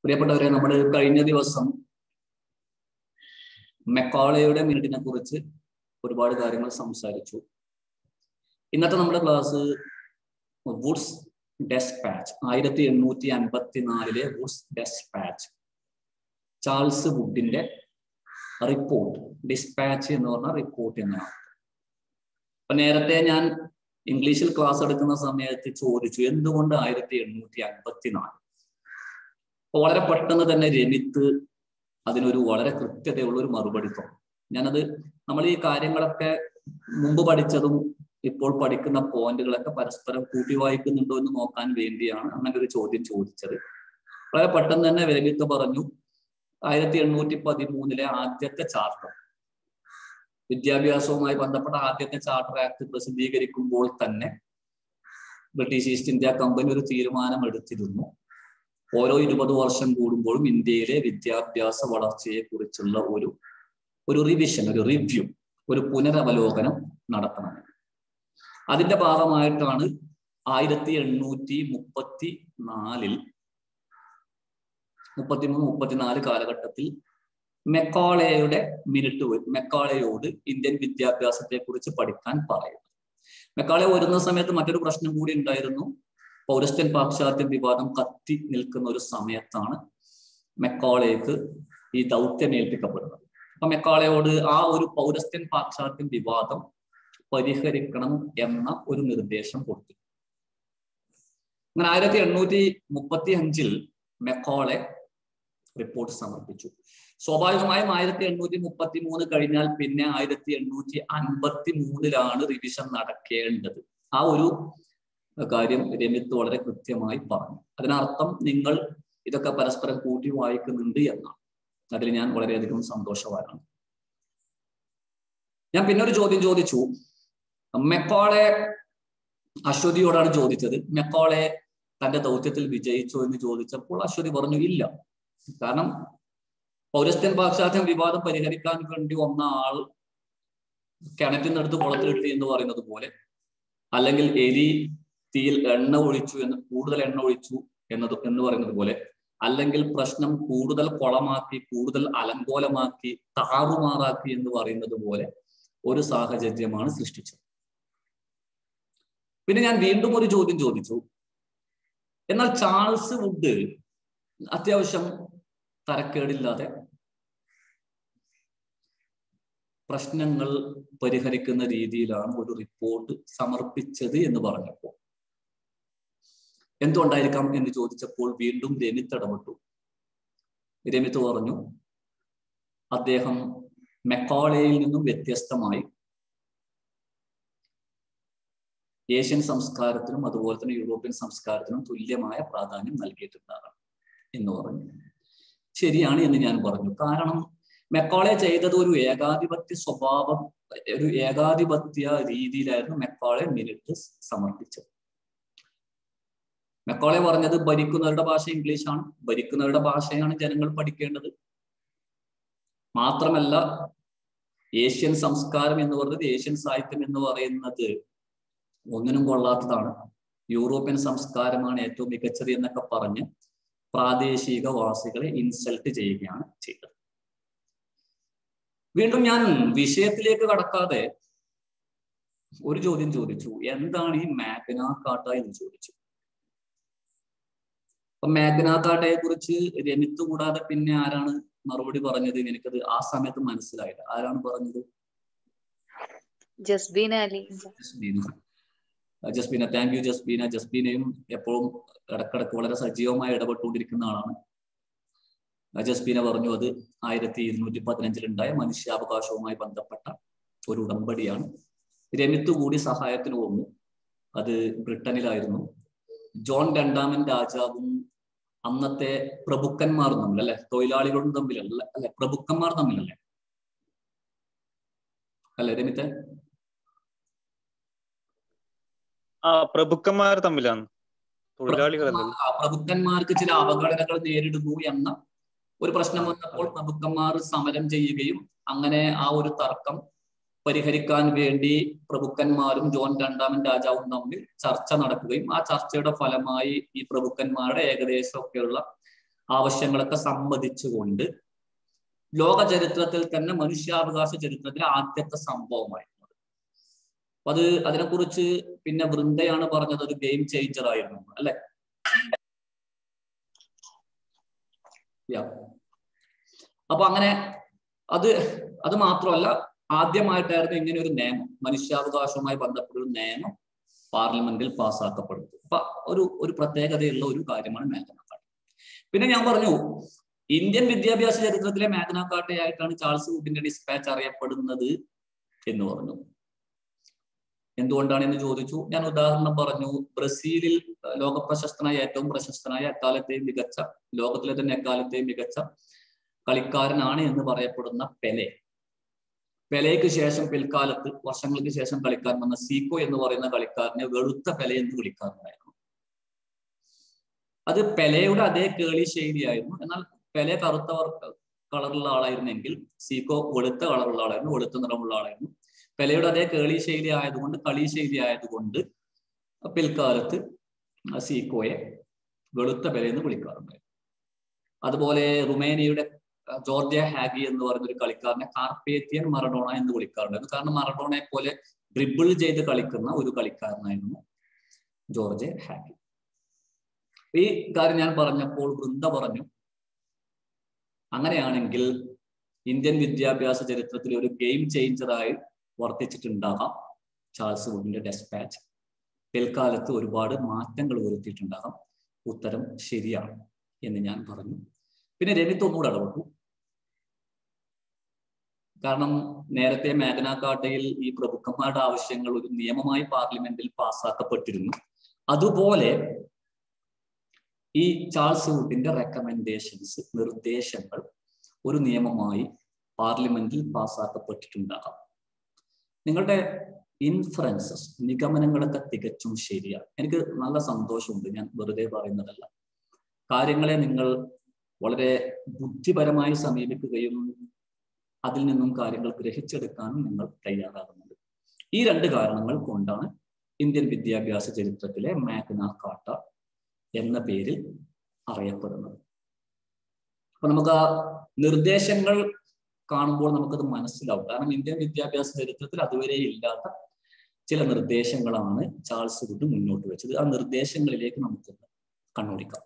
പ്രിയപ്പെട്ടവരെ നമ്മൾ കഴിഞ്ഞ ദിവസം മെക്കോളയുടെ മിനിറ്റിനെ കുറിച്ച് ഒരുപാട് കാര്യങ്ങൾ സംസാരിച്ചു ഇന്നത്തെ നമ്മുടെ ക്ലാസ് വുഡ്സ് ഡെസ്പാച്ച് ആയിരത്തി എണ്ണൂറ്റി അൻപത്തി നാലിലെ വുഡ്സ് ഡെസ്പാച്ച് ചാൾസ് വുഡിന്റെ റിപ്പോർട്ട് ഡിസ്പാച്ച് എന്ന് പറഞ്ഞ റിപ്പോർട്ട് എന്നാണ് അപ്പൊ നേരത്തെ ഞാൻ ഇംഗ്ലീഷിൽ ക്ലാസ് എടുക്കുന്ന സമയത്ത് ചോദിച്ചു എന്തുകൊണ്ട് ആയിരത്തി എണ്ണൂറ്റി അൻപത്തി നാല് അപ്പൊ വളരെ പെട്ടെന്ന് തന്നെ രമിത്ത് അതിനൊരു വളരെ കൃത്യതയുള്ള ഒരു മറുപടി തന്നു ഞാനത് നമ്മൾ ഈ കാര്യങ്ങളൊക്കെ മുമ്പ് പഠിച്ചതും ഇപ്പോൾ പഠിക്കുന്ന പോയിന്റുകളൊക്കെ പരസ്പരം കൂട്ടി വായിക്കുന്നുണ്ടോ എന്ന് നോക്കാൻ വേണ്ടിയാണ് അങ്ങനെ ഒരു ചോദ്യം ചോദിച്ചത് വളരെ പെട്ടെന്ന് തന്നെ രമിത്ത് പറഞ്ഞു ആയിരത്തി എണ്ണൂറ്റി പതിമൂന്നിലെ ആദ്യത്തെ ചാർട്ടർ വിദ്യാഭ്യാസവുമായി ബന്ധപ്പെട്ട ആദ്യത്തെ ചാർട്ടർ ആക്ട് പ്രസിദ്ധീകരിക്കുമ്പോൾ തന്നെ ബ്രിട്ടീഷ് ഈസ്റ്റ് ഇന്ത്യ കമ്പനി ഒരു തീരുമാനം എടുത്തിരുന്നു ഓരോ ഇരുപത് വർഷം കൂടുമ്പോഴും ഇന്ത്യയിലെ വിദ്യാഭ്യാസ വളർച്ചയെ കുറിച്ചുള്ള ഒരു ഒരു റിവിഷൻ ഒരു റിവ്യൂ ഒരു പുനരവലോകനം നടത്തണം അതിന്റെ ഭാഗമായിട്ടാണ് ആയിരത്തി എണ്ണൂറ്റി മുപ്പത്തി നാലിൽ മുപ്പത്തിമൂന്ന് മുപ്പത്തിനാല് കാലഘട്ടത്തിൽ മെക്കോളയുടെ മിനിറ്റ് മെക്കോളയോട് ഇന്ത്യൻ വിദ്യാഭ്യാസത്തെ കുറിച്ച് പഠിക്കാൻ പറയുന്നത് മെക്കോളെ വരുന്ന സമയത്ത് മറ്റൊരു പ്രശ്നം കൂടി ഉണ്ടായിരുന്നു പൗരസ്ത്യൻ പാശ്ചാത്യ വിവാദം കത്തി നിൽക്കുന്ന ഒരു സമയത്താണ് മെക്കോളയ്ക്ക് ഈ ദൗത്യം ഏൽപ്പിക്കപ്പെടുന്നത് അപ്പൊ മെക്കോളയോട് ആ ഒരു പൗരസ്ത്യൻ പാശ്ചാത്യ വിവാദം പരിഹരിക്കണം എന്ന ഒരു നിർദ്ദേശം കൊടുത്തു അങ്ങനെ ആയിരത്തി എണ്ണൂറ്റി മുപ്പത്തി അഞ്ചിൽ മെക്കോളെ റിപ്പോർട്ട് സമർപ്പിച്ചു സ്വാഭാവികമായും ആയിരത്തി എണ്ണൂറ്റി മുപ്പത്തി മൂന്ന് കഴിഞ്ഞാൽ പിന്നെ ആയിരത്തി എണ്ണൂറ്റി അൻപത്തി മൂന്നിലാണ് റിവിഷൻ നടക്കേണ്ടത് ആ ഒരു കാര്യം രമിത്ത് വളരെ കൃത്യമായി പറഞ്ഞു അതിനർത്ഥം നിങ്ങൾ ഇതൊക്കെ പരസ്പരം കൂട്ടി വായിക്കുന്നുണ്ട് എന്നാണ് അതിൽ ഞാൻ വളരെയധികം സന്തോഷവാനാണ് ഞാൻ പിന്നെ ഒരു ചോദ്യം ചോദിച്ചു മെക്കോളെ അശ്വതിയോടാണ് ചോദിച്ചത് മെക്കോളെ തന്റെ ദൗത്യത്തിൽ വിജയിച്ചോ എന്ന് ചോദിച്ചപ്പോൾ അശ്വതി പറഞ്ഞു ഇല്ല കാരണം പൗരസ്ത്യൻ പാശ്ചാത്യ വിവാദം പരിഹരിക്കാൻ വേണ്ടി വന്ന ആൾ കിണറ്റിനടുത്ത് കുളത്തിലിട്ട് എന്ന് പറയുന്നത് പോലെ അല്ലെങ്കിൽ എലി തീയിൽ എണ്ണ ഒഴിച്ചു എന്ന് കൂടുതൽ എണ്ണ ഒഴിച്ചു എന്നത് എന്ന് പറയുന്നത് പോലെ അല്ലെങ്കിൽ പ്രശ്നം കൂടുതൽ കുളമാക്കി കൂടുതൽ അലങ്കോലമാക്കി താറുമാറാക്കി എന്ന് പറയുന്നത് പോലെ ഒരു സാഹചര്യമാണ് സൃഷ്ടിച്ചത് പിന്നെ ഞാൻ വീണ്ടും ഒരു ചോദ്യം ചോദിച്ചു എന്നാൽ ചാൾസ് വുഡ് അത്യാവശ്യം തരക്കേടില്ലാതെ പ്രശ്നങ്ങൾ പരിഹരിക്കുന്ന രീതിയിലാണ് ഒരു റിപ്പോർട്ട് സമർപ്പിച്ചത് എന്ന് പറഞ്ഞപ്പോൾ എന്തുകൊണ്ടായിരിക്കാം എന്ന് ചോദിച്ചപ്പോൾ വീണ്ടും രമിത്ത് ഇടപെട്ടു രമിത്ത് പറഞ്ഞു അദ്ദേഹം മെക്കോളയിൽ നിന്നും വ്യത്യസ്തമായി ഏഷ്യൻ സംസ്കാരത്തിനും അതുപോലെ തന്നെ യൂറോപ്യൻ സംസ്കാരത്തിനും തുല്യമായ പ്രാധാന്യം നൽകിയിട്ടുണ്ടാകണം എന്ന് പറഞ്ഞു ശരിയാണ് എന്ന് ഞാൻ പറഞ്ഞു കാരണം മെക്കോളെ ചെയ്തത് ഒരു ഏകാധിപത്യ സ്വഭാവം ഒരു ഏകാധിപത്യ രീതിയിലായിരുന്നു മെക്കോളെ മിനിറ്റ് സമർപ്പിച്ചത് മെക്കോളെ പറഞ്ഞത് ഭരിക്കുന്നവരുടെ ഭാഷ ഇംഗ്ലീഷാണ് ഭരിക്കുന്നവരുടെ ഭാഷയാണ് ജനങ്ങൾ പഠിക്കേണ്ടത് മാത്രമല്ല ഏഷ്യൻ സംസ്കാരം എന്ന് പറയുന്നത് ഏഷ്യൻ സാഹിത്യം എന്ന് പറയുന്നത് ഒന്നിനും കൊള്ളാത്തതാണ് യൂറോപ്യൻ സംസ്കാരമാണ് ഏറ്റവും മികച്ചത് എന്നൊക്കെ പറഞ്ഞ് പ്രാദേശികവാസികളെ ഇൻസൾട്ട് ചെയ്യുകയാണ് ചെയ്തത് വീണ്ടും ഞാൻ വിഷയത്തിലേക്ക് കടക്കാതെ ഒരു ചോദ്യം ചോദിച്ചു എന്താണ് ഈ മാഗ്ന കാട്ട എന്ന് ചോദിച്ചു അപ്പൊ മാഗ്ന കാട്ടയെ കുറിച്ച് രമിത്ത് കൂടാതെ പിന്നെ ആരാണ് മറുപടി പറഞ്ഞത് എനിക്കത് ആ സമയത്ത് മനസ്സിലായില്ല ആരാണ് പറഞ്ഞത് ജസ്ബീൻ അലി ജസ്ബീന ജസ്ബീന താങ്ക് യു ജസ്ബീന ജസ്ബീനയും എപ്പോഴും ഇടക്കിടക്ക് വളരെ സജീവമായി ഇടപെട്ടുകൊണ്ടിരിക്കുന്ന ആളാണ് ജസ്ബീന പറഞ്ഞു അത് ആയിരത്തി ഇരുന്നൂറ്റി പതിനഞ്ചിലുണ്ടായ മനുഷ്യാവകാശവുമായി ബന്ധപ്പെട്ട ഒരു ഉടമ്പടിയാണ് രമിത്ത് കൂടി സഹായത്തിന് വന്നു അത് ബ്രിട്ടനിലായിരുന്നു ജോൺ രണ്ടാമൻ രാജാവും അന്നത്തെ പ്രഭുക്കന്മാർ തമ്മിൽ അല്ലെ തൊഴിലാളികളും തമ്മിലല്ല അല്ലെ പ്രഭുക്കന്മാർ തമ്മിലല്ലേ അല്ലെ രമിത്തെ ആ പ്രഭുക്കന്മാർ തമ്മിലാണ് തൊഴിലാളികളല്ല ആ പ്രഭുക്കന്മാർക്ക് ചില അവഗണനകൾ നേരിടുന്നു എന്ന ഒരു പ്രശ്നം വന്നപ്പോൾ പ്രഭുക്കന്മാർ സമരം ചെയ്യുകയും അങ്ങനെ ആ ഒരു തർക്കം പരിഹരിക്കാൻ വേണ്ടി പ്രഭുക്കന്മാരും ജോൺ രണ്ടാമൻ രാജാവും തമ്മിൽ ചർച്ച നടക്കുകയും ആ ചർച്ചയുടെ ഫലമായി ഈ പ്രഭുക്കന്മാരുടെ ഏകദേശമൊക്കെയുള്ള ആവശ്യങ്ങളൊക്കെ സമ്മതിച്ചുകൊണ്ട് ലോക ചരിത്രത്തിൽ തന്നെ മനുഷ്യാവകാശ ചരിത്രത്തിലെ ആദ്യത്തെ സംഭവമായിരുന്നു അപ്പൊ അത് അതിനെക്കുറിച്ച് പിന്നെ വൃന്ദയാണ് പറഞ്ഞത് ഒരു ഗെയിം ചേഞ്ചർ ആയിരുന്നു അല്ലെ അപ്പൊ അങ്ങനെ അത് അത് മാത്രമല്ല ആദ്യമായിട്ടായിരുന്നു ഇങ്ങനെ ഒരു നിയമം മനുഷ്യാവകാശവുമായി ബന്ധപ്പെട്ട ഒരു നിയമം പാർലമെന്റിൽ പാസ്സാക്കപ്പെടുന്നത് അപ്പൊ ഒരു ഒരു പ്രത്യേകതയുള്ള ഒരു കാര്യമാണ് മേഘന കാട്ട പിന്നെ ഞാൻ പറഞ്ഞു ഇന്ത്യൻ വിദ്യാഭ്യാസ ചരിത്രത്തിലെ മേഘന കാട്ടയായിട്ടാണ് ചാൾസ് വുഡിന്റെ ഡിസ്പാച്ച് അറിയപ്പെടുന്നത് എന്ന് പറഞ്ഞു എന്തുകൊണ്ടാണ് എന്ന് ചോദിച്ചു ഞാൻ ഉദാഹരണം പറഞ്ഞു ബ്രസീലിൽ ലോക പ്രശസ്തനായ ഏറ്റവും പ്രശസ്തനായ എക്കാലത്തെയും മികച്ച ലോകത്തിലെ തന്നെ എക്കാലത്തെയും മികച്ച കളിക്കാരനാണ് എന്ന് പറയപ്പെടുന്ന പെലെ പെലയ്ക്ക് ശേഷം പിൽക്കാലത്ത് വർഷങ്ങൾക്ക് ശേഷം കളിക്കാൻ വന്ന സീക്കോ എന്ന് പറയുന്ന കളിക്കാരനെ വെളുത്ത പെല എന്ന് വിളിക്കാറുണ്ടായിരുന്നു അത് പെലയുടെ അതേ കേളി ശൈലിയായിരുന്നു എന്നാൽ പെലെ കറുത്ത കളറുള്ള ആളായിരുന്നെങ്കിൽ സീക്കോ വെളുത്ത കളറുള്ള ആളായിരുന്നു വെളുത്ത നിറമുള്ള ആളായിരുന്നു പെലയുടെ അതേ കേളി ശൈലി ആയതുകൊണ്ട് കളി ശൈലി ആയതുകൊണ്ട് പിൽക്കാലത്ത് സീക്കോയെ വെളുത്ത പെല എന്ന് വിളിക്കാറുണ്ടായിരുന്നു അതുപോലെ റുമേനിയയുടെ ജോർജിയ ഹാഗി എന്ന് പറയുന്ന ഒരു കളിക്കാരനെ കാർപ്പേത്തിയൻ മറഡോണ എന്ന് വിളിക്കാറുണ്ടായിരുന്നു കാരണം മറഡോണയെ പോലെ ഡ്രിബിൾ ചെയ്ത് കളിക്കുന്ന ഒരു കളിക്കാരനായിരുന്നു ജോർജ് ഹാഗി ഈ കാര്യം ഞാൻ പറഞ്ഞപ്പോൾ വൃന്ദ പറഞ്ഞു അങ്ങനെയാണെങ്കിൽ ഇന്ത്യൻ വിദ്യാഭ്യാസ ചരിത്രത്തിൽ ഒരു ഗെയിം ചേഞ്ചറായി വർത്തിച്ചിട്ടുണ്ടാകാം ചാൾസ് വുഡിന്റെ ഡെസ്പാച്ച് പിൽക്കാലത്ത് ഒരുപാട് മാറ്റങ്ങൾ വരുത്തിയിട്ടുണ്ടാകാം ഉത്തരം ശരിയാണ് എന്ന് ഞാൻ പറഞ്ഞു പിന്നെ രമിത്ത് ഒന്നുകൂടെ ഇടപെട്ടു കാരണം നേരത്തെ മേഘന കാട്ടയിൽ ഈ പ്രഭുക്കന്മാരുടെ ആവശ്യങ്ങൾ ഒരു നിയമമായി പാർലമെന്റിൽ പാസ്സാക്കപ്പെട്ടിരുന്നു അതുപോലെ ഈ ചാൾസ് വുഡിന്റെ റെക്കമെൻഡേഷൻസ് നിർദ്ദേശങ്ങൾ ഒരു നിയമമായി പാർലമെന്റിൽ പാസ്സാക്കപ്പെട്ടിട്ടുണ്ടാകാം നിങ്ങളുടെ ഇൻഫറൻസസ് നിഗമനങ്ങളൊക്കെ തികച്ചും ശരിയാണ് എനിക്ക് നല്ല സന്തോഷമുണ്ട് ഞാൻ വെറുതെ പറയുന്നതല്ല കാര്യങ്ങളെ നിങ്ങൾ വളരെ ബുദ്ധിപരമായി സമീപിക്കുകയും അതിൽ നിന്നും കാര്യങ്ങൾ ഗ്രഹിച്ചെടുക്കാനും നിങ്ങൾ തയ്യാറാകുന്നുണ്ട് ഈ രണ്ട് കാരണങ്ങൾ കൊണ്ടാണ് ഇന്ത്യൻ വിദ്യാഭ്യാസ ചരിത്രത്തിലെ മാഗ്ന കാട്ട എന്ന പേരിൽ അറിയപ്പെടുന്നത് അപ്പൊ നമുക്ക് ആ നിർദ്ദേശങ്ങൾ കാണുമ്പോൾ നമുക്കത് മനസ്സിലാവും കാരണം ഇന്ത്യൻ വിദ്യാഭ്യാസ ചരിത്രത്തിൽ അതുവരെ ഇല്ലാത്ത ചില നിർദ്ദേശങ്ങളാണ് ചാൾസ് വുഡ് മുന്നോട്ട് വെച്ചത് ആ നിർദ്ദേശങ്ങളിലേക്ക് നമുക്ക് കണ്ണോടിക്കാം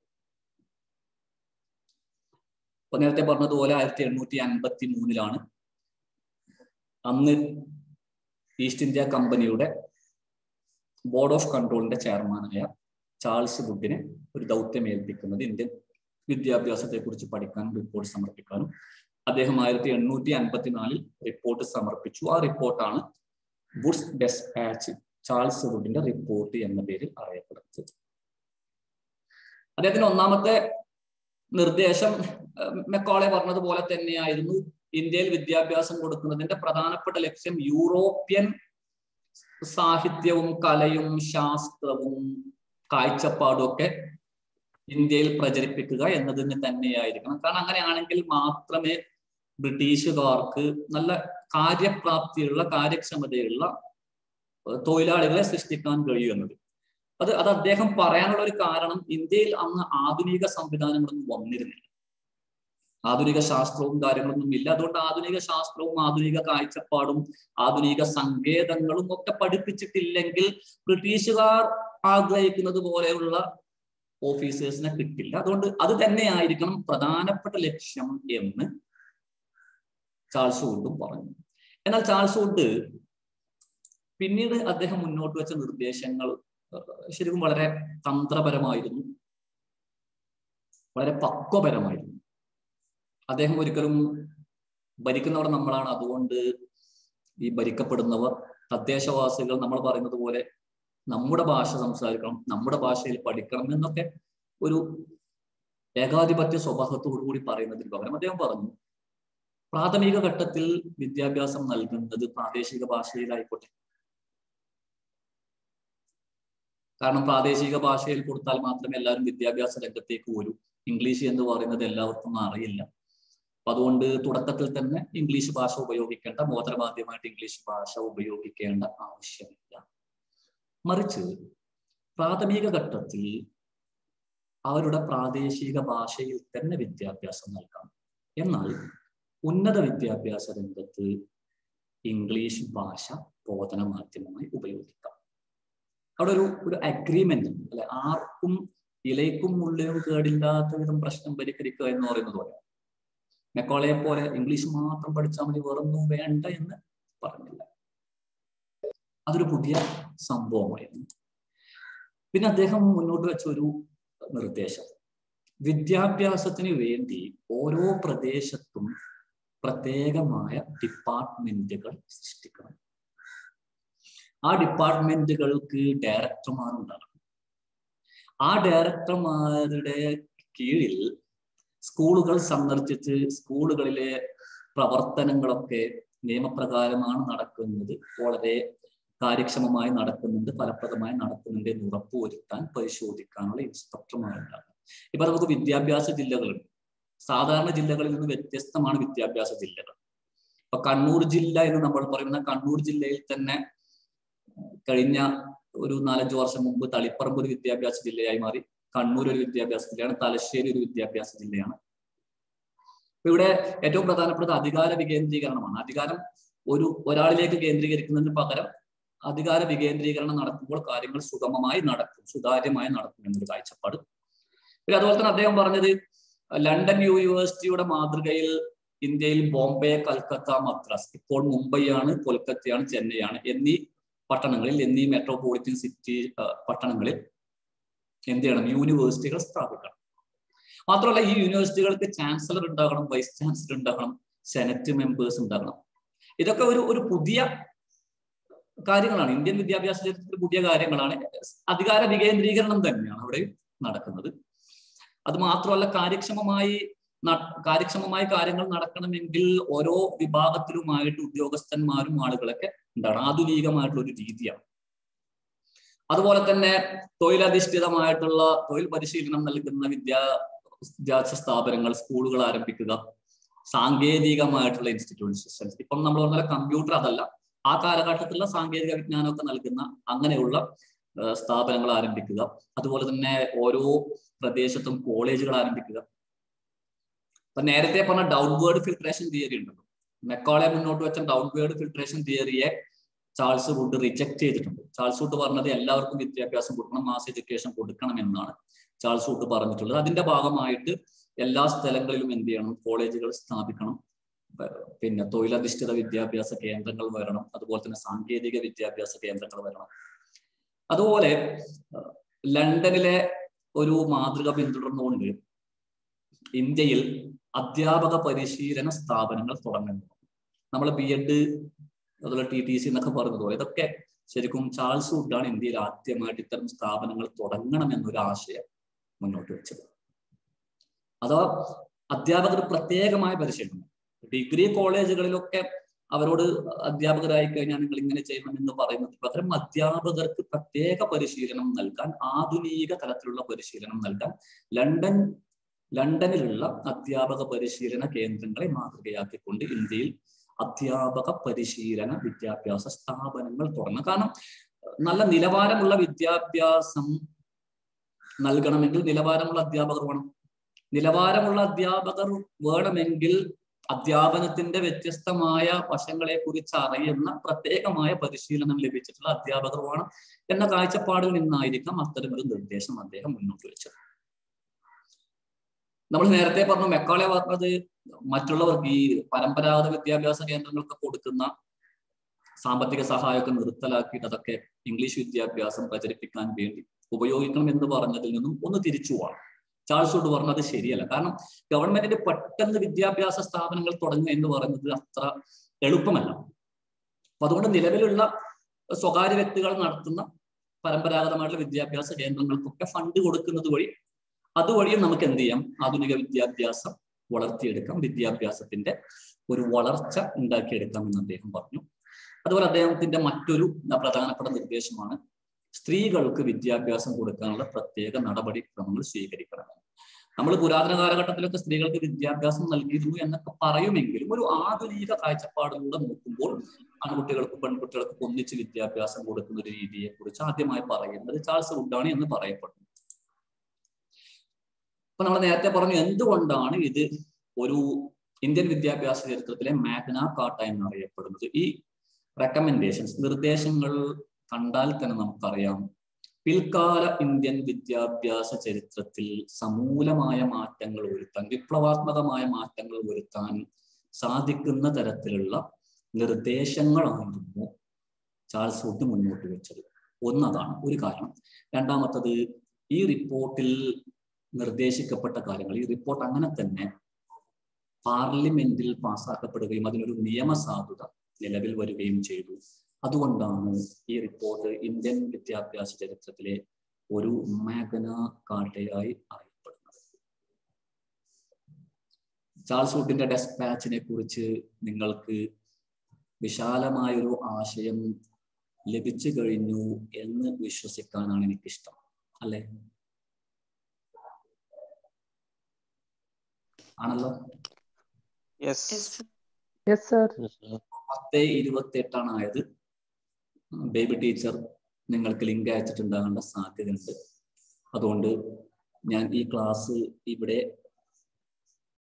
അപ്പൊ നേരത്തെ പറഞ്ഞതുപോലെ ആയിരത്തി എണ്ണൂറ്റി അൻപത്തി മൂന്നിലാണ് അന്ന് ഈസ്റ്റ് ഇന്ത്യ കമ്പനിയുടെ ബോർഡ് ഓഫ് കൺട്രോളിന്റെ ചെയർമാനായ ചാൾസ് വുഡിനെ ഒരു ദൗത്യം ഏൽപ്പിക്കുന്നത് ഇന്ത്യൻ വിദ്യാഭ്യാസത്തെ കുറിച്ച് പഠിക്കാനും റിപ്പോർട്ട് സമർപ്പിക്കാനും അദ്ദേഹം ആയിരത്തി എണ്ണൂറ്റി അൻപത്തിനാലിൽ റിപ്പോർട്ട് സമർപ്പിച്ചു ആ റിപ്പോർട്ടാണ് വുഡ്സ് ഡെസ്പാച്ച് ചാൾസ് വുഡിന്റെ റിപ്പോർട്ട് എന്ന പേരിൽ അറിയപ്പെടുന്നത് അദ്ദേഹത്തിന്റെ ഒന്നാമത്തെ നിർദ്ദേശം മെക്കോളെ പറഞ്ഞതുപോലെ തന്നെയായിരുന്നു ഇന്ത്യയിൽ വിദ്യാഭ്യാസം കൊടുക്കുന്നതിന്റെ പ്രധാനപ്പെട്ട ലക്ഷ്യം യൂറോപ്യൻ സാഹിത്യവും കലയും ശാസ്ത്രവും കാഴ്ചപ്പാടും ഒക്കെ ഇന്ത്യയിൽ പ്രചരിപ്പിക്കുക എന്നതിന് തന്നെയായിരിക്കണം കാരണം അങ്ങനെയാണെങ്കിൽ മാത്രമേ ബ്രിട്ടീഷുകാർക്ക് നല്ല കാര്യപ്രാപ്തിയുള്ള കാര്യക്ഷമതയുള്ള തൊഴിലാളികളെ സൃഷ്ടിക്കാൻ കഴിയൂ എന്നത് അത് അത് അദ്ദേഹം പറയാനുള്ള ഒരു കാരണം ഇന്ത്യയിൽ അന്ന് ആധുനിക സംവിധാനങ്ങളൊന്നും വന്നിരുന്നില്ല ആധുനിക ശാസ്ത്രവും കാര്യങ്ങളൊന്നും ഇല്ല അതുകൊണ്ട് ആധുനിക ശാസ്ത്രവും ആധുനിക കാഴ്ചപ്പാടും ആധുനിക സങ്കേതങ്ങളും ഒക്കെ പഠിപ്പിച്ചിട്ടില്ലെങ്കിൽ ബ്രിട്ടീഷുകാർ ആഗ്രഹിക്കുന്നത് പോലെയുള്ള ഓഫീസേഴ്സിനെ കിട്ടില്ല അതുകൊണ്ട് അത് തന്നെയായിരിക്കണം പ്രധാനപ്പെട്ട ലക്ഷ്യം എന്ന് ചാൾസ് വുഡും പറഞ്ഞു എന്നാൽ ചാൾസ് വുഡ് പിന്നീട് അദ്ദേഹം മുന്നോട്ട് വെച്ച നിർദ്ദേശങ്ങൾ ശരിക്കും വളരെ തന്ത്രപരമായിരുന്നു വളരെ പക്വപരമായിരുന്നു അദ്ദേഹം ഒരിക്കലും ഭരിക്കുന്നവർ നമ്മളാണ് അതുകൊണ്ട് ഈ ഭരിക്കപ്പെടുന്നവർ തദ്ദേശവാസികൾ നമ്മൾ പറയുന്നത് പോലെ നമ്മുടെ ഭാഷ സംസാരിക്കണം നമ്മുടെ ഭാഷയിൽ പഠിക്കണം എന്നൊക്കെ ഒരു ഏകാധിപത്യ സ്വഭാവത്തോടു കൂടി പറയുന്നതിന് പകരം അദ്ദേഹം പറഞ്ഞു പ്രാഥമിക ഘട്ടത്തിൽ വിദ്യാഭ്യാസം നൽകുന്നത് പ്രാദേശിക ഭാഷയിലായിക്കോട്ടെ കാരണം പ്രാദേശിക ഭാഷയിൽ കൊടുത്താൽ മാത്രമേ എല്ലാവരും വിദ്യാഭ്യാസ രംഗത്തേക്ക് വരൂ ഇംഗ്ലീഷ് എന്ന് പറയുന്നത് എല്ലാവർക്കും അറിയില്ല അപ്പൊ അതുകൊണ്ട് തുടക്കത്തിൽ തന്നെ ഇംഗ്ലീഷ് ഭാഷ ഉപയോഗിക്കേണ്ട മോദരമാദ്യമായിട്ട് ഇംഗ്ലീഷ് ഭാഷ ഉപയോഗിക്കേണ്ട ആവശ്യമില്ല മറിച്ച് പ്രാഥമിക ഘട്ടത്തിൽ അവരുടെ പ്രാദേശിക ഭാഷയിൽ തന്നെ വിദ്യാഭ്യാസം നൽകാം എന്നാൽ ഉന്നത വിദ്യാഭ്യാസ രംഗത്ത് ഇംഗ്ലീഷ് ഭാഷ ബോധന മാധ്യമമായി ഉപയോഗിക്കാം അവിടെ ഒരു ഒരു അഗ്രിമെന്റ് ഉണ്ട് അല്ലെ ആർക്കും ഇലയ്ക്കും മുള്ളിനും കേടില്ലാത്ത വിധം പ്രശ്നം പരിഹരിക്കുക എന്ന് പറയുന്നത് പോലെ മെക്കോളയെ പോലെ ഇംഗ്ലീഷ് മാത്രം പഠിച്ചാൽ മതി വേറൊന്നും വേണ്ട എന്ന് പറഞ്ഞില്ല അതൊരു പുതിയ സംഭവമായിരുന്നു പിന്നെ അദ്ദേഹം മുന്നോട്ട് വെച്ച ഒരു നിർദ്ദേശം വിദ്യാഭ്യാസത്തിന് വേണ്ടി ഓരോ പ്രദേശത്തും പ്രത്യേകമായ ഡിപ്പാർട്ട്മെന്റുകൾ സൃഷ്ടിക്കണം ആ ഡിപ്പാർട്ട്മെന്റുകൾക്ക് ഡയറക്ടർമാരുണ്ടാകണം ആ ഡയറക്ടർമാരുടെ കീഴിൽ സ്കൂളുകൾ സന്ദർശിച്ച് സ്കൂളുകളിലെ പ്രവർത്തനങ്ങളൊക്കെ നിയമപ്രകാരമാണ് നടക്കുന്നത് വളരെ കാര്യക്ഷമമായി നടക്കുന്നുണ്ട് ഫലപ്രദമായി നടക്കുന്നുണ്ട് എന്ന് ഉറപ്പുവരുത്താൻ പരിശോധിക്കാനുള്ള ഇൻസ്പെക്ടർമാരുണ്ടാകും ഇപ്പൊ നമുക്ക് വിദ്യാഭ്യാസ ജില്ലകളുണ്ട് സാധാരണ ജില്ലകളിൽ നിന്ന് വ്യത്യസ്തമാണ് വിദ്യാഭ്യാസ ജില്ലകൾ ഇപ്പൊ കണ്ണൂർ ജില്ല എന്ന് നമ്മൾ പറയുന്ന കണ്ണൂർ ജില്ലയിൽ തന്നെ കഴിഞ്ഞ ഒരു നാലഞ്ചു വർഷം മുമ്പ് തളിപ്പറമ്പ് ഒരു വിദ്യാഭ്യാസ ജില്ലയായി മാറി കണ്ണൂർ ഒരു വിദ്യാഭ്യാസ ജില്ലയാണ് തലശ്ശേരി ഒരു വിദ്യാഭ്യാസ ജില്ലയാണ് ഇവിടെ ഏറ്റവും പ്രധാനപ്പെട്ടത് അധികാര വികേന്ദ്രീകരണമാണ് അധികാരം ഒരു ഒരാളിലേക്ക് കേന്ദ്രീകരിക്കുന്നതിന് പകരം അധികാര വികേന്ദ്രീകരണം നടക്കുമ്പോൾ കാര്യങ്ങൾ സുഗമമായി നടക്കും സുതാര്യമായി നടക്കും എന്നൊരു കാഴ്ചപ്പാട് പിന്നെ അതുപോലെ തന്നെ അദ്ദേഹം പറഞ്ഞത് ലണ്ടൻ യൂണിവേഴ്സിറ്റിയുടെ മാതൃകയിൽ ഇന്ത്യയിൽ ബോംബെ കൽക്കത്ത മദ്രാസ് ഇപ്പോൾ മുംബൈയാണ് കൊൽക്കത്തയാണ് ചെന്നൈയാണ് എന്നീ പട്ടണങ്ങളിൽ എന്നീ മെട്രോപൊളിറ്റൻ സിറ്റി പട്ടണങ്ങളിൽ എന്ത് ചെയ്യണം യൂണിവേഴ്സിറ്റികൾ സ്ഥാപിക്കണം മാത്രമല്ല ഈ യൂണിവേഴ്സിറ്റികൾക്ക് ചാൻസലർ ഉണ്ടാകണം വൈസ് ചാൻസലർ ഉണ്ടാകണം സെനറ്റ് മെമ്പേഴ്സ് ഉണ്ടാകണം ഇതൊക്കെ ഒരു ഒരു പുതിയ കാര്യങ്ങളാണ് ഇന്ത്യൻ വിദ്യാഭ്യാസ ചരിത്രത്തിൽ പുതിയ കാര്യങ്ങളാണ് അധികാര വികേന്ദ്രീകരണം തന്നെയാണ് അവിടെ നടക്കുന്നത് അത് മാത്രമല്ല കാര്യക്ഷമമായി കാര്യക്ഷമമായി കാര്യങ്ങൾ നടക്കണമെങ്കിൽ ഓരോ വിഭാഗത്തിലുമായിട്ട് ഉദ്യോഗസ്ഥന്മാരും ആളുകളൊക്കെ എന്താണ് ആധുനികമായിട്ടുള്ള ഒരു രീതിയാണ് അതുപോലെ തന്നെ തൊഴിലധിഷ്ഠിതമായിട്ടുള്ള തൊഴിൽ പരിശീലനം നൽകുന്ന വിദ്യാഭ്യാസ സ്ഥാപനങ്ങൾ സ്കൂളുകൾ ആരംഭിക്കുക സാങ്കേതികമായിട്ടുള്ള ഇൻസ്റ്റിറ്റ്യൂഷൻസ് ഇപ്പം നമ്മൾ പറഞ്ഞ കമ്പ്യൂട്ടർ അതല്ല ആ കാലഘട്ടത്തിലുള്ള സാങ്കേതിക വിജ്ഞാനമൊക്കെ നൽകുന്ന അങ്ങനെയുള്ള സ്ഥാപനങ്ങൾ ആരംഭിക്കുക അതുപോലെ തന്നെ ഓരോ പ്രദേശത്തും കോളേജുകൾ ആരംഭിക്കുക ഇപ്പൊ നേരത്തെ പറഞ്ഞ ഡൗൺവേർഡ് ഫിൽട്രേഷൻ തിയറി ഉണ്ടല്ലോ മെക്കോളെ മുന്നോട്ട് വെച്ച ഡൗൺവേർഡ് ഫിൽട്രേഷൻ തിയറിയെ ചാൾസ് വുഡ് റിജക്ട് ചെയ്തിട്ടുണ്ട് ചാൾസ് വുഡ് പറഞ്ഞത് എല്ലാവർക്കും വിദ്യാഭ്യാസം കൊടുക്കണം മാസ് എഡ്യൂക്കേഷൻ കൊടുക്കണം എന്നാണ് ചാൾസ് വുഡ് പറഞ്ഞിട്ടുള്ളത് അതിന്റെ ഭാഗമായിട്ട് എല്ലാ സ്ഥലങ്ങളിലും എന്ത് ചെയ്യണം കോളേജുകൾ സ്ഥാപിക്കണം പിന്നെ തൊഴിലധിഷ്ഠിത വിദ്യാഭ്യാസ കേന്ദ്രങ്ങൾ വരണം അതുപോലെ തന്നെ സാങ്കേതിക വിദ്യാഭ്യാസ കേന്ദ്രങ്ങൾ വരണം അതുപോലെ ലണ്ടനിലെ ഒരു മാതൃക പിന്തുടർന്നുകൊണ്ട് ഇന്ത്യയിൽ അധ്യാപക പരിശീലന സ്ഥാപനങ്ങൾ തുടങ്ങുന്നു നമ്മൾ ബി എഡ് അതുപോലെ ടി ടി സി എന്നൊക്കെ പറഞ്ഞതുപോലെ ഇതൊക്കെ ശരിക്കും ചാൾസ് വുഡാണ് ഇന്ത്യയിൽ ആദ്യമായിട്ട് ഇത്തരം സ്ഥാപനങ്ങൾ തുടങ്ങണം എന്നൊരു ആശയം മുന്നോട്ട് വെച്ചത് അഥവാ അധ്യാപകർ പ്രത്യേകമായ പരിശീലനം ഡിഗ്രി കോളേജുകളിലൊക്കെ അവരോട് അധ്യാപകരായി കഴിഞ്ഞാൽ നിങ്ങൾ ഇങ്ങനെ ചെയ്യണം എന്ന് പറയുന്നത് പകരം അധ്യാപകർക്ക് പ്രത്യേക പരിശീലനം നൽകാൻ ആധുനിക തലത്തിലുള്ള പരിശീലനം നൽകാൻ ലണ്ടൻ ലണ്ടനിലുള്ള അധ്യാപക പരിശീലന കേന്ദ്രങ്ങളെ മാതൃകയാക്കിക്കൊണ്ട് ഇന്ത്യയിൽ അധ്യാപക പരിശീലന വിദ്യാഭ്യാസ സ്ഥാപനങ്ങൾ തുറന്നു കാരണം നല്ല നിലവാരമുള്ള വിദ്യാഭ്യാസം നൽകണമെങ്കിൽ നിലവാരമുള്ള അധ്യാപകർ വേണം നിലവാരമുള്ള അധ്യാപകർ വേണമെങ്കിൽ അധ്യാപനത്തിന്റെ വ്യത്യസ്തമായ വശങ്ങളെ കുറിച്ച് അറിയുന്ന പ്രത്യേകമായ പരിശീലനം ലഭിച്ചിട്ടുള്ള അധ്യാപകർ വേണം എന്ന കാഴ്ചപ്പാടിൽ നിന്നായിരിക്കാം അത്തരമൊരു നിർദ്ദേശം അദ്ദേഹം മുന്നോട്ട് വെച്ചത് നമ്മൾ നേരത്തെ പറഞ്ഞു മെക്കാളെ പറഞ്ഞത് മറ്റുള്ളവർക്ക് ഈ പരമ്പരാഗത വിദ്യാഭ്യാസ കേന്ദ്രങ്ങൾക്ക് കൊടുക്കുന്ന സാമ്പത്തിക സഹായമൊക്കെ നിർത്തലാക്കിയിട്ട് അതൊക്കെ ഇംഗ്ലീഷ് വിദ്യാഭ്യാസം പ്രചരിപ്പിക്കാൻ വേണ്ടി ഉപയോഗിക്കണം എന്ന് പറഞ്ഞതിൽ നിന്നും ഒന്ന് തിരിച്ചു പോവാണ് ചാൾസ് വുഡ് പറഞ്ഞത് ശരിയല്ല കാരണം ഗവൺമെന്റിന്റെ പെട്ടെന്ന് വിദ്യാഭ്യാസ സ്ഥാപനങ്ങൾ തുടങ്ങുക എന്ന് പറയുന്നത് അത്ര എളുപ്പമല്ല അപ്പൊ അതുകൊണ്ട് നിലവിലുള്ള സ്വകാര്യ വ്യക്തികൾ നടത്തുന്ന പരമ്പരാഗതമായിട്ടുള്ള വിദ്യാഭ്യാസ കേന്ദ്രങ്ങൾക്കൊക്കെ ഫണ്ട് കൊടുക്കുന്നത് വഴി അതുവഴിയും നമുക്ക് എന്ത് ചെയ്യാം ആധുനിക വിദ്യാഭ്യാസം വളർത്തിയെടുക്കാം വിദ്യാഭ്യാസത്തിന്റെ ഒരു വളർച്ച ഉണ്ടാക്കിയെടുക്കാം എന്ന് അദ്ദേഹം പറഞ്ഞു അതുപോലെ അദ്ദേഹത്തിന്റെ മറ്റൊരു പ്രധാനപ്പെട്ട നിർദ്ദേശമാണ് സ്ത്രീകൾക്ക് വിദ്യാഭ്യാസം കൊടുക്കാനുള്ള പ്രത്യേക നടപടിക്രമങ്ങൾ സ്വീകരിക്കണം നമ്മൾ പുരാതന കാലഘട്ടത്തിലൊക്കെ സ്ത്രീകൾക്ക് വിദ്യാഭ്യാസം നൽകിയിരുന്നു എന്നൊക്കെ പറയുമെങ്കിലും ഒരു ആധുനിക കാഴ്ചപ്പാടിലൂടെ നോക്കുമ്പോൾ ആൺകുട്ടികൾക്കും പെൺകുട്ടികൾക്കും ഒന്നിച്ച് വിദ്യാഭ്യാസം കൊടുക്കുന്ന ഒരു രീതിയെ കുറിച്ച് ആദ്യമായി പറയുന്നത് ചാൾസ് വുഡാണ് എന്ന് പറയപ്പെടുന്നു അപ്പൊ നമ്മൾ നേരത്തെ പറഞ്ഞു എന്തുകൊണ്ടാണ് ഇത് ഒരു ഇന്ത്യൻ വിദ്യാഭ്യാസ ചരിത്രത്തിലെ മാഗ്ന കാട്ട എന്നറിയപ്പെടുന്നത് ഈ റെക്കമെൻഡേഷൻസ് നിർദ്ദേശങ്ങൾ കണ്ടാൽ തന്നെ നമുക്കറിയാം പിൽക്കാല ഇന്ത്യൻ വിദ്യാഭ്യാസ ചരിത്രത്തിൽ സമൂലമായ മാറ്റങ്ങൾ വരുത്താൻ വിപ്ലവാത്മകമായ മാറ്റങ്ങൾ വരുത്താൻ സാധിക്കുന്ന തരത്തിലുള്ള നിർദ്ദേശങ്ങളായിരുന്നു ചാൾസ് വുഡ് മുന്നോട്ട് വെച്ചത് ഒന്നതാണ് ഒരു കാരണം രണ്ടാമത്തത് ഈ റിപ്പോർട്ടിൽ നിർദ്ദേശിക്കപ്പെട്ട കാര്യങ്ങൾ ഈ റിപ്പോർട്ട് അങ്ങനെ തന്നെ പാർലമെന്റിൽ പാസ്സാക്കപ്പെടുകയും അതിനൊരു നിയമസാധുത നിലവിൽ വരികയും ചെയ്തു അതുകൊണ്ടാണ് ഈ റിപ്പോർട്ട് ഇന്ത്യൻ വിദ്യാഭ്യാസ ചരിത്രത്തിലെ ഒരു മാഗ്ന കാട്ടയായി അറിയപ്പെടുന്നത് ചാൾസ് വുഡിന്റെ ഡെസ്പാച്ചിനെ കുറിച്ച് നിങ്ങൾക്ക് വിശാലമായൊരു ആശയം ലഭിച്ചു കഴിഞ്ഞു എന്ന് വിശ്വസിക്കാനാണ് എനിക്കിഷ്ടം അല്ലെ ആണല്ലോ യെസ് യെസ് സർ പത്ത് ഇരുപത്തി എട്ടാണ് ആയത് ബേബി ടീച്ചർ നിങ്ങൾക്ക് ലിങ്ക് അയച്ചിട്ടുണ്ടാകേണ്ട സാധ്യതയുണ്ട് അതുകൊണ്ട് ഞാൻ ഈ ക്ലാസ് ഇവിടെ